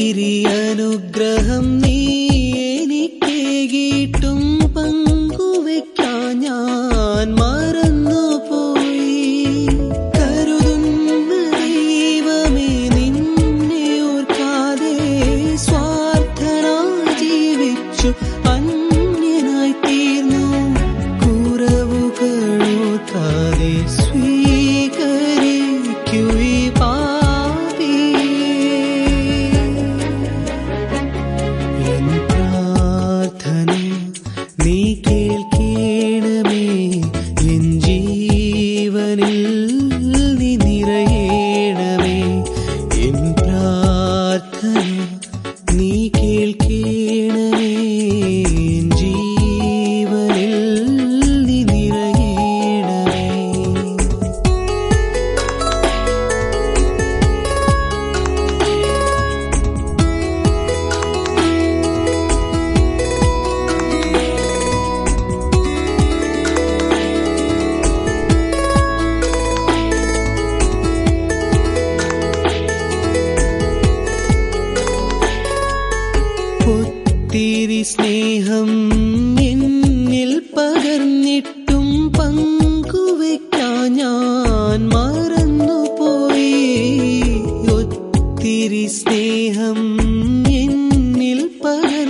ഒത്തിരി അനുഗ്രഹം നീ എനിക്കേകിട്ടും പങ്കുവെക്കാൻ ഞാൻ മറന്നുപോയി കരുതുന്ന ദൈവമേ നിന്നെ ഓർക്കാതെ സ്വാർത്ഥനായി ജീവിച്ചു അന്യനായി തീർന്നു കുറവുകളോർക്കാതെ സ്വീകരിക്കൂ ഈ പാപിയെ എൻ പ്രാർത്ഥന നീ കേൾക്കണമേ എൻ ജീവനിൽ നീ നിറയണമേ എൻ പ്രാർത്ഥന നീ കേൾക്കണമേ എൻ ജീവനിൽ നീ നിറയണമേ ഒത്തിരി സ്നേഹം എന്നിൽ പകർന്നിട്ടും പങ്കുവെക്കാൻ ഞാൻ മറന്നുപോയി ഒത്തിരി സ്നേഹം എന്നിൽ പകർന്നിട്ടും